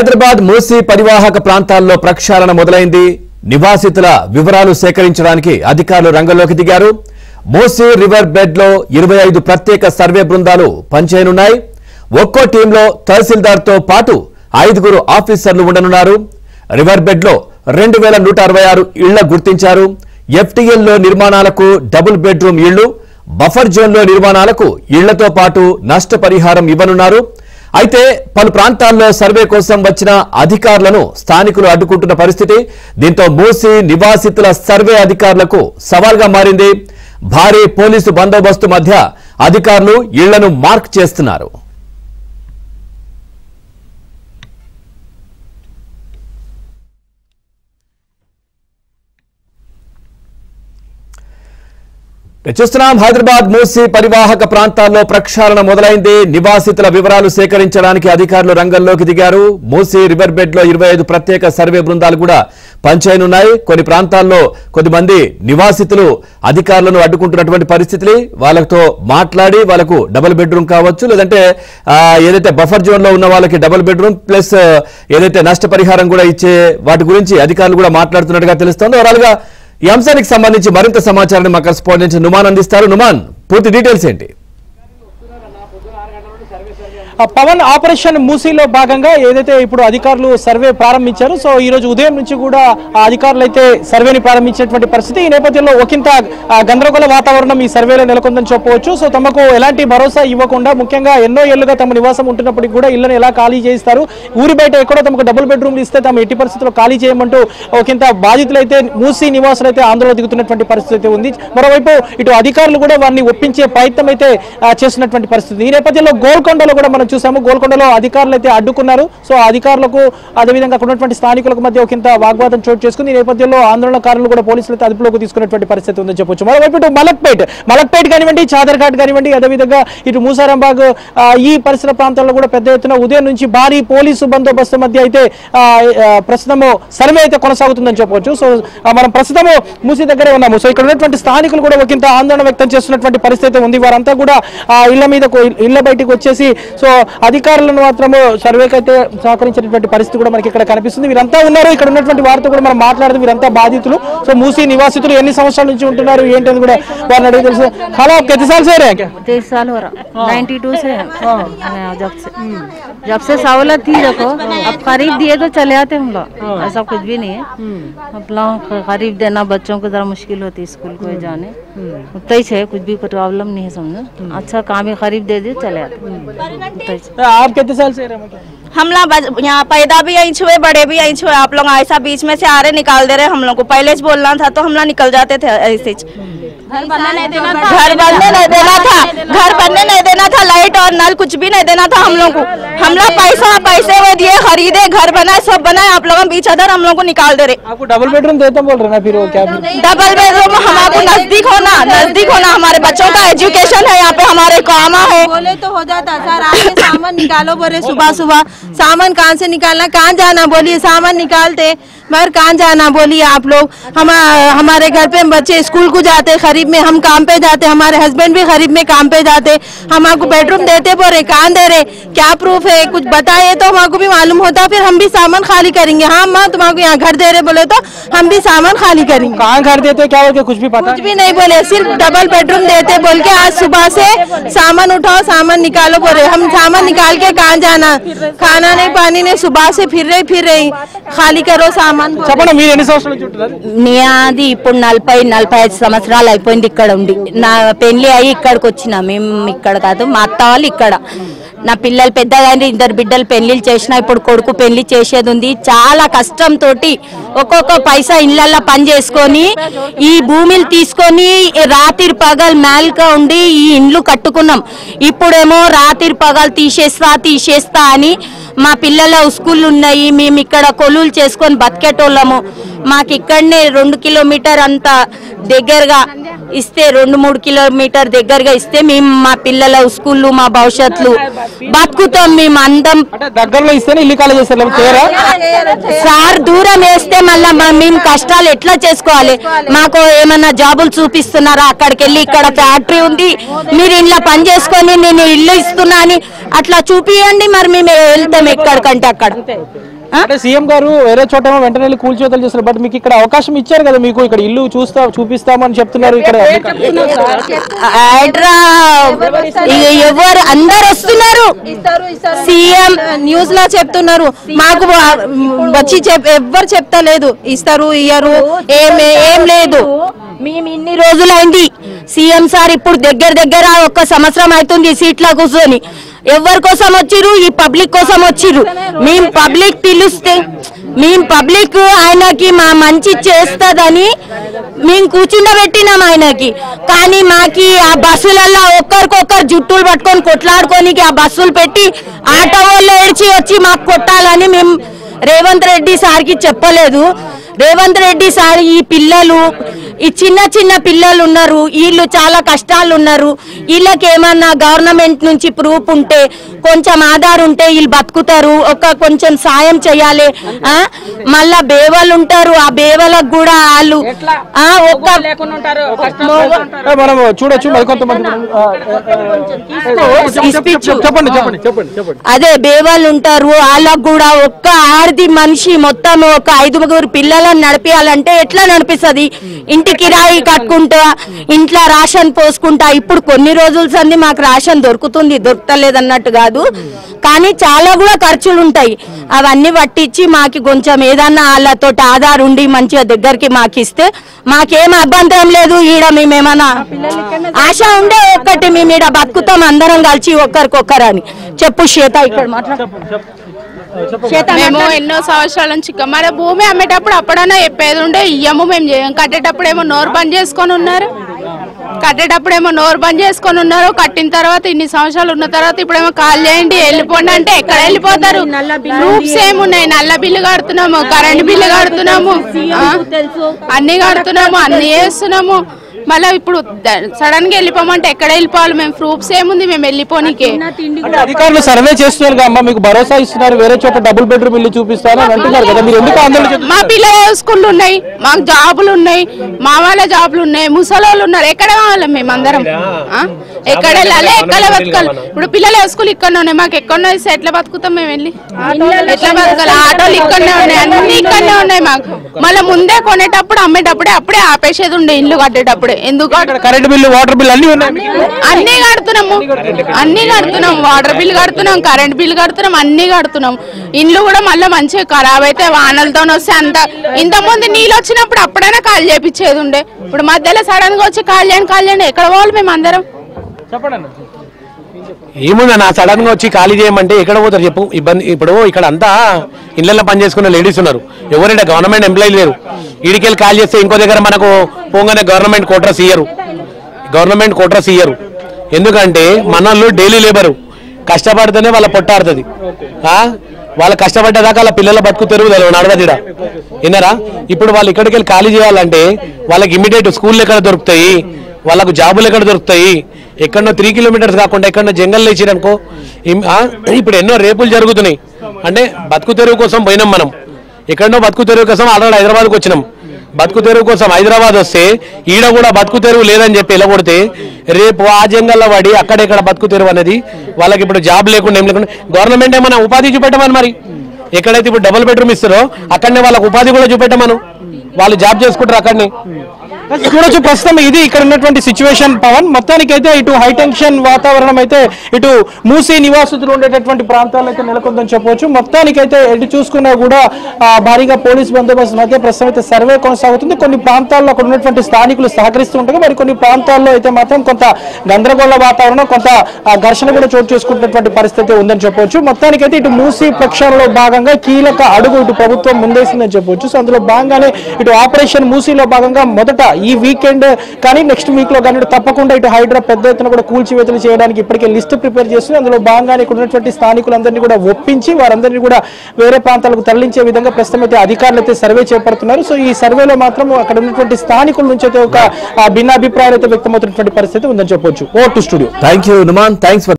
హైదరాబాద్ మూసీ పరివాహక ప్రాంతాల్లో ప్రక్షాళన మొదలైంది నివాసితుల వివరాలు సేకరించడానికి అధికారులు రంగంలోకి దిగారు మూసీ రివర్ బెడ్ లో ఇరవై ఐదు ప్రత్యేక సర్వే బృందాలు పనిచేయనున్నాయి ఒక్కో టీంలో తహసీల్దార్తో పాటు ఐదుగురు ఆఫీసర్లు ఉండనున్నారు రివర్ బెడ్ లో రెండు వేల నూట అరవై ఆరు ఇళ్ల గుర్తించారు ఎఫ్టీఎల్ లో నిర్మాణాలకు డబుల్ బెడ్రూమ్ ఇళ్లు బఫర్ జోన్ లో నిర్మాణాలకు ఇళ్లతో పాటు నష్టపరిహారం ఇవ్వనున్నారు అయితే పలు ప్రాంతాల్లో సర్వే కోసం వచ్చిన అధికారులను స్థానికులు అడ్డుకుంటున్న పరిస్థితి దీంతో మూసి నివాసితుల సర్వే అధికారులకు సవాల్గా మారింది భారీ పోలీసు బందోబస్తు మధ్య అధికారులు ఇళ్లను మార్క్ చేస్తున్నారు చూస్తున్నాం హైదరాబాద్ మూసి పరివాహక ప్రాంతాల్లో ప్రక్షాళన మొదలైంది నివాసితుల వివరాలు సేకరించడానికి అధికారులు రంగంలోకి దిగారు మూసి రివర్ బెడ్ లో ఇరవై ఐదు ప్రత్యేక సర్వే బృందాలు కూడా పనిచేయనున్నాయి కొన్ని ప్రాంతాల్లో కొద్దిమంది నివాసితులు అధికారులను అడ్డుకుంటున్నటువంటి పరిస్థితులు వాళ్ళతో మాట్లాడి వాళ్ళకు డబుల్ బెడ్రూమ్ కావచ్చు లేదంటే ఆ, ఏదైతే బఫర్ జోన్ లో ఉన్న వాళ్ళకి డబుల్ బెడ్రూమ్ ప్లస్ ఏదైతే నష్టపరిహారం కూడా ఇచ్చే వాటి గురించి అధికారులు కూడా మాట్లాడుతున్నట్టుగా తెలుస్తోంది ఓవరాల్ గా ఈ అంశానికి సంబంధించి మరింత సమాచారాన్ని మా కరెస్పాండెంట్ నుమాన్ అందిస్తారు నుమాన్ పూర్తి డీటెయిల్స్ ఏంటి ఆ పవన్ ఆపరేషన్ మూసీలో భాగంగా ఏదైతే ఇప్పుడు అధికారులు సర్వే ప్రారంభించారు సో ఈ రోజు ఉదయం నుంచి కూడా ఆ అధికారులు అయితే సర్వేని ప్రారంభించినటువంటి పరిస్థితి ఈ నేపథ్యంలో ఒకంత ఆ, గందరగోళ వాతావరణం ఈ సర్వేలో నెలకొందని చెప్పవచ్చు సో తమకు ఎలాంటి భరోసా ఇవ్వకుండా ముఖ్యంగా ఎన్నో ఏళ్లుగా తమ నివాసం ఉంటున్నప్పటికీ కూడా ఇళ్లను ఎలా ఖాళీ చేయిస్తారు ఊరి బయట ఎక్కడో తమకు డబుల్ బెడ్రూమ్లు ఇస్తే తమ ఎట్టి పరిస్థితుల్లో ఖాళీ చేయమంటూ ఒకంత బాధితులు అయితే మూసీ నివాసులు అయితే ఆందోళన దిగుతున్నటువంటి పరిస్థితి అయితే ఉంది మరోవైపు ఇటు అధికారులు కూడా వారిని ఒప్పించే ప్రయత్నం అయితే ఆ, చేస్తున్నటువంటి పరిస్థితి ఈ నేపథ్యంలో గోల్కొండలో కూడా మనం చూసాము గోల్కొండలో అధికారులు అయితే అడ్డుకున్నారు సో ఆ అధికారులకు అదేవిధంగా అక్కడ ఉన్నటువంటి స్థానికులకు మధ్య ఒకంత వాగ్వాదం చోటు చేసుకుంది ఈ నేపథ్యంలో ఆందోళనకారులు కూడా పోలీసులు అయితే అదుపులోకి తీసుకున్నటువంటి పరిస్థితి ఉందని చెప్పొచ్చు మరోవైపు ఇటు మలక్పేట్ మలక్పేట్ కానివ్వండి చాదర్ఘాట్ కానివ్వండి అదేవిధంగా ఇటు మూసారాంబాగ్ ఆ, ఈ పరిసర ప్రాంతాల్లో కూడా పెద్ద ఎత్తున ఉదయం నుంచి భారీ పోలీసు బందోబస్తు మధ్య అయితే ఆ, ఆ, ప్రస్తుతము సర్వే అయితే కొనసాగుతుందని చెప్పవచ్చు సో ఆ, మనం ప్రస్తుతము మూసి దగ్గరే ఉన్నాము సో ఇక్కడ ఉన్నటువంటి స్థానికులు కూడా ఒకంత ఆందోళన వ్యక్తం చేస్తున్నటువంటి పరిస్థితి అయితే ఉంది వారంతా కూడా ఆ ఇళ్ల మీద ఇళ్ల బయటికి వచ్చేసి సో అధికారులను మాత్రము సర్వేకి అయితే సహకరించినటువంటి పరిస్థితి కూడా మనకి ఇక్కడ కనిపిస్తుంది వీరంతా ఉన్నారు ఇక్కడ ఉన్నటువంటి వారితో కూడా మనం మాట్లాడదు వీరంతా బాధితులు సో మూసి నివాసితులు ఎన్ని సంవత్సరాల నుంచి ఉంటున్నారు ఏంటని కూడా వారిని అడిగి తెలుసు హలో కెత్తిసాలు సేరే तेईस साल हो रहा नाइन्टी टू से हैं। हाँ, जब से जब से सहूलत थी देखो अब खरीद दिए तो चले आते हम लोग ऐसा कुछ भी नहीं है अब लोग खरीद देना बच्चों को जरा मुश्किल होती है स्कूल को जाने उतना ही है कुछ भी प्रॉब्लम नहीं है समझो अच्छा काम ही खरीद दे दिए चले आते उतना ही से। आप కెత్తిసాలు సేరే हम लोग बज- यहाँ पैदा भी यहीं छुए बड़े भी यहीं छुए आप लोग ऐसा बीच में से आ रहे निकाल दे रहे हम लोग को पहले ही बोलना था तो हम लोग निकल जाते थे ऐसे ही। घर बनने नहीं देना था घर बनने नहीं देना था घर बनने नहीं देना था लाइट और नल कुछ भी नहीं देना था हम लोग को हम लोग पैसा पैसे वो दिए खरीदे घर बनाए सब बनाए आप लोग बीच अदर हम लोग को निकाल दे रहे आपको डबल बेडरूम देता बोल रहे ना फिर वो क्या भी डबल बेडरूम हमारे नजदीक होना नजदीक होना हमारे बच्चों का एजुकेशन है यहाँ पे हमारे काम है बोले तो हो जाता सर आके सामान निकालो बोले सुबह सुबह सामान कहाँ से निकालना कहाँ जाना बोलिए सामान निकालते मगर कहाँ जाना बोलिए आप लोग हम हमारे घर पे बच्चे स्कूल को जाते खरीब में हम काम पे जाते हमारे हस्बैंड भी खरीब में काम पे जाते हम आपको बेडरूम देते बोले कहाँ दे रहे क्या प्रूफ है कुछ बताइए तो हमको भी मालूम होता फिर हम भी सामान खाली करेंगे हाँ माँ तुम्हारे यहाँ घर दे रहे बोले तो हम भी सामान खाली करेंगे कहाँ घर देते क्या बोलते कुछ भी पता कुछ भी नहीं बोले सिर्फ डबल बेडरूम देते बोल के आज सुबह से सामान उठाओ सामान निकालो बोले हम सामान निकाल के कहाँ जाना खाना नहीं पानी नहीं सुबह से फिर रही फिर रही खाली करो सामान बोले। చెప్పండి మీరు ఎన్ని సంవత్సరాల నుంచి ఉంటున్నారు నాది ఇప్పుడు నలభై నలభై ఐదు సంవత్సరాలు అయిపోయింది ఇక్కడ ఉండి నా పెళ్లి అయ్యి ఇక్కడికి వచ్చిన మేము ఇక్కడ కాదు మా అత్త వాళ్ళు ఇక్కడ నా పిల్లలు పెద్దగా అయింది, ఇద్దరు బిడ్డలు పెళ్లిళ్ళు చేసిన ఇప్పుడు కొడుకు పెళ్లి చేసేది ఉంది చాలా కష్టంతో ఒక్కొక్క పైసా ఇళ్ళల్లో పని చేసుకొని ఈ భూమిని తీసుకొని రాత్రి పగలు మేల్గా ఉండి ఈ ఇండ్లు కట్టుకున్నాం ఇప్పుడేమో రాత్రి పగలు తీసేస్తా తీసేస్తా అని మా పిల్లల స్కూల్ ఉన్నాయి మేము ఇక్కడ కొలువులు చేసుకొని బతికేటోళ్ళము మాకు ఇక్కడనే రెండు కిలోమీటర్ అంత దగ్గరగా ఇస్తే రెండు మూడు కిలోమీటర్ దగ్గరగా ఇస్తే మేము మా పిల్లల స్కూళ్ళు మా భవిష్యత్తులు బతుకుతాం మేము అందం అంటే దగ్గరలో ఇస్తేనే ఇల్లు ఖాళీ చేస్తారు లేకపోతే చేయరా? సార్ దూరం వేస్తే మళ్ళా మ- మేము కష్టాలు ఎట్లా చేసుకోవాలి మాకు ఏమన్నా జాబులు చూపిస్తున్నారా అక్కడికి వెళ్ళి ఇక్కడ ఫ్యాక్టరీ ఉంది మీరు ఇంట్లో పని చేసుకొని నేను ఇల్లు ఇస్తున్నా అని అట్లా చూపియండి మరి మేము వెళ్తాం ఎక్కడికంటే అక్కడ ఆ? అంటే సీఎం గారు వేరే చోట ఏమో వెంటనే వెళ్ళి కూల్చోతలు చేస్తారు బట్ మీకు ఇక్కడ అవకాశం ఇచ్చారు కదా మీకు ఇక్కడ ఇల్లు చూస్తా చూపిస్తామని చెప్తున్నారు ఇక్కడ హైడ్రా ఇక ఎవరు అందరు వస్తున్నారు సీఎం న్యూస్ లో చెప్తున్నారు మాకు వా- వచ్చి చెప్ ఎవ్వరు చెప్తలేదు ఇస్తారు ఇయ్యరు ఏం ఏం లేదు మేము ఇన్ని రోజులైంది సీఎం సార్ ఇప్పుడు దగ్గర దగ్గర ఒక సంవత్సరం అవుతుంది సీట్ల కూర్చొని ఎవరి కోసం వచ్చిర్రు ఈ పబ్లిక్ కోసం వచ్చిర్రు మేము పబ్లిక్ పిలుస్తే మేము పబ్లిక్ ఆయనకి మా మంచి చేస్తదని మేము కూర్చుండబెట్టినాం ఆయనకి కానీ మాకి ఆ బస్సులలో ఒక్కరికొక్కరు జుట్టులు పట్టుకొని కొట్లాడుకోనికి ఆ బస్సులు పెట్టి ఆటో వాళ్ళు ఏడ్చి వచ్చి మాకు కొట్టాలని మేము రేవంత్ రెడ్డి సార్కి చెప్పలేదు రేవంత్ రెడ్డి సార్ ఈ పిల్లలు ఈ చిన్న చిన్న పిల్లలు ఉన్నారు వీళ్ళు చాలా కష్టాలు ఉన్నారు వీళ్ళకి ఏమన్నా గవర్నమెంట్ నుంచి ప్రూఫ్ ఉంటే కొంచెం ఆధార్ ఉంటే వీళ్ళు బతుకుతారు ఒక కొంచెం సాయం చేయాలి ఆ? మళ్ళా బేవలు ఉంటారు ఆ బేవలకు కూడా వాళ్ళు ఆ, ఒక్క ఏ, మనం చూడొచ్చు మరి కొంతమంది ఆ, ఇప్పించు. చెప్పండి చెప్పండి చెప్పండి చెప్పండి అదే బేవాళ్ళు ఉంటారు వాళ్ళకు కూడా ఒక్క ఆడది మనిషి మొత్తం ఒక ఐదుగురు పిల్లలను నడిపించాలంటే ఎట్లా నడిపిస్తుంది ఇంటి కిరాయి కట్టుకుంటా ఇంట్లో రాషన్ పోసుకుంటా ఇప్పుడు కొన్ని రోజుల సంది మాకు రాషన్ దొరుకుతుంది దొరకలేదు అన్నట్టు కాదు కానీ చాలా కూడా ఖర్చులు ఉంటాయి అవన్నీ పట్టించి మాకు కొంచెం ఏదన్నా వాళ్ళతో ఆధార్ ఉండి మంచిగా దగ్గరికి మాకు ఇస్తే మాకేం అభ్యంతరం లేదు ఈడ మేమేమన్నా ఆశ ఉండే ఒక్కటి మేము ఈడ బతుకుతాం అందరం కలిసి ఒక్కరికొక్కరు అని చెప్పు శ్వేత ఇక్కడ మాట్లాడు శ్వేత మేము ఎన్నో సంవత్సరాల నుంచి ఇక మన భూమి అమ్మేటప్పుడు అప్పుడన్నా చెప్పేది ఉండే ఇయ్యము మేము చేయం కట్టేటప్పుడు ఏమో నోరు బంద్ చేసుకొని ఉన్నారు కట్టేటప్పుడు ఏమో నోరు బంద్ చేసుకొని ఉన్నారు కట్టిన తర్వాత ఇన్ని సంవత్సరాలు ఉన్న తర్వాత ఇప్పుడేమో కాల్ చేయండి వెళ్ళిపోండి అంటే ఎక్కడ వెళ్ళిపోతారు ప్రూఫ్స్ ఏమున్నాయి నల్ల బిల్లు కడుతున్నాము కరెంట్ బిల్లు కడుతున్నాము ఆ? అన్ని కడుతున్నాము అన్ని చేస్తున్నాము మళ్ళీ ఇప్పుడు సడన్ గా వెళ్ళిపోమంటే ఎక్కడ వెళ్ళిపోవాలి మేము ప్రూఫ్స్ ఏముంది మేము వెళ్ళిపోనికే అంటే అధికారులు సర్వే చేస్తున్నారు కదా అమ్మా మీకు భరోసా ఇస్తున్నారు వేరే చోట డబుల్ బెడ్రూమ్ ఇల్లు చూపిస్తారు అని అంటున్నారు కదా మీరు ఎందుకు ఆందోళన చెందుతున్నారు? మా పిల్లల స్కూళ్ళు ఉన్నాయి మాకు జాబులు ఉన్నాయి మా వాళ్ళ జాబులు ఉన్నాయి ముసలోళ్ళు ఉన్నారు ఎక్కడ కావాలి మేమందరం ఆ? ఎక్కడ వెళ్ళాలి ఎక్కడ బతకాలి ఇప్పుడు పిల్లల స్కూల్ ఇక్కడ ఉన్నాయి మాకు ఎక్కడ ఇస్తే ఎట్లా బతుకుతాం మేము వెళ్ళి ఎట్లా బతకాలి ఆటోలు ఇక్కడనే ఉన్నాయి అన్ని ఇక్కడనే ఉన్నాయి మాకు మళ్ళీ ముందే కొనేటప్పుడు అమ్మేటప్పుడే అప్పుడే ఆపేసేది ఉండే ఇల్లు కట్టేటప్పుడే ఎందుకు ఇక్కడ కరెంట్ బిల్లు వాటర్ బిల్ అన్ని ఉన్నాయి మీకు. అన్ని కడుతున్నాము అన్ని కడుతున్నాం వాటర్ బిల్ కడుతున్నాం కరెంట్ బిల్ కడుతున్నాం అన్ని కడుతున్నాం ఇండ్లు కూడా మళ్ళీ మంచిగా ఖరాబ్ అయితే వానలతో వస్తే అంత ఇంత ముందు నీళ్ళు వచ్చినప్పుడు అప్పుడైనా కాల్ చేపించేది ఉండే ఇప్పుడు మధ్యలో సడన్ గా వచ్చి కాల్ చేయండి కాల్ చేయండి ఎక్కడ పోవాలి మేము అందరం చెప్పండి అన్న. ఏముంది నా సడన్ గా వచ్చి ఖాళీ చేయమంటే ఎక్కడ పోతారు చెప్పు ఇబ్బంది ఇప్పుడు ఇక్కడ అంతా ఇళ్లలో పని చేసుకునే లేడీస్ ఉన్నారు ఎవరైనా గవర్నమెంట్ ఎంప్లాయీ లేరు ఈడికెళ్ళి కాల్ చేస్తే ఇంకో దగ్గర మనకు పోగానే గవర్నమెంట్ కోట్రస్ ఇయ్యరు గవర్నమెంట్ కోట్రస్ ఇయ్యరు ఎందుకంటే మనల్లో డైలీ లేబరు కష్టపడితేనే వాళ్ళ పొట్టాడుతుంది వాళ్ళు కష్టపడ్డదాకా వాళ్ళ పిల్లల బతుకు తెరువు తెలియదు నడవదిడా విన్నారా ఇప్పుడు వాళ్ళు ఇక్కడికి వెళ్ళి ఖాళీ చేయాలంటే వాళ్ళకి ఇమీడియట్ స్కూల్ ఎక్కడ దొరుకుతాయి వాళ్ళకు జాబులు ఎక్కడ దొరుకుతాయి ఎక్కడో త్రీ కిలోమీటర్స్ కాకుండా ఎక్కడో జంగల్లో ఇచ్చిరనుకో ఇం- ఆ, ఇప్పుడు ఎన్నో రేపులు జరుగుతున్నాయి అంటే బతుకు తెరువు కోసం పోయినాం మనం ఎక్కడో బతుకు తెరువు కోసం ఆల్రెడీ హైదరాబాద్కి వచ్చినాం బతుకు తెరువు కోసం హైదరాబాద్ వస్తే ఈడ కూడా బతుకు తెరువు లేదని చెప్పి వెళ్ళగొడితే రేపు ఆ జంగల్లో పడి అక్కడెక్కడ బతుకు తెరువు అనేది వాళ్ళకి ఇప్పుడు జాబ్ లేకుండా ఏం లేకుండా గవర్నమెంట్ ఏమైనా ఉపాధి చూపెట్టమని మరి ఎక్కడైతే ఇప్పుడు డబుల్ బెడ్రూమ్ ఇస్తారో అక్కడనే వాళ్ళకి ఉపాధి కూడా చూపెట్టమను వాళ్ళు జాబ్ చేసుకుంటారు అక్కడనే చూడొచ్చు ప్రస్తుతం ఇది ఇక్కడ ఉన్నటువంటి సిచ్యువేషన్ పవన్ మొత్తానికి అయితే ఇటు హై టెన్షన్ వాతావరణం అయితే ఇటు మూసీ నివాసితులు ఉండేటటువంటి ప్రాంతాల్లో అయితే నెలకొందని చెప్పవచ్చు మొత్తానికైతే ఎటు చూసుకున్నా కూడా ఆ, భారీగా పోలీస్ బందోబస్తు మధ్య ప్రస్తుతం అయితే సర్వే కొనసాగుతుంది కొన్ని ప్రాంతాల్లో అక్కడ ఉన్నటువంటి స్థానికులు సహకరిస్తూ ఉండగా మరి కొన్ని ప్రాంతాల్లో అయితే మాత్రం కొంత గందరగోళ వాతావరణం కొంత ఆ, ఘర్షణ కూడా చోటు చేసుకుంటున్నటువంటి పరిస్థితి ఉందని చెప్పవచ్చు మొత్తానికైతే ఇటు మూసీ ప్రక్షాళనలో భాగంగా కీలక అడుగు ఇటు ప్రభుత్వం ముందేసిందని చెప్పవచ్చు సో అందులో భాగంగానే ఇటు ఆపరేషన్ మూసీలో భాగంగా మొదట ఈ వీకెండ్ కానీ నెక్స్ట్ వీక్ లో కానీ తప్పకుండా ఇటు హైడ్రా పెద్ద ఎత్తున కూడా కూల్చివేతలు చేయడానికి ఇప్పటికే లిస్ట్ ప్రిపేర్ చేస్తుంది అందులో భాగంగానే ఇక్కడ ఉన్నటువంటి స్థానికులందరినీ కూడా ఒప్పించి వారందరినీ కూడా వేరే ప్రాంతాలకు తరలించే విధంగా ప్రస్తుతం అయితే అధికారులు అయితే సర్వే చేపడుతున్నారు సో ఈ సర్వేలో మాత్రం అక్కడ ఉన్నటువంటి స్థానికుల నుంచి అయితే ఒక ఆ, భిన్నాభిప్రాయాలు అయితే వ్యక్తమవుతున్నటువంటి పరిస్థితి ఉందని చెప్పొచ్చు over to studio thank you Numan thanks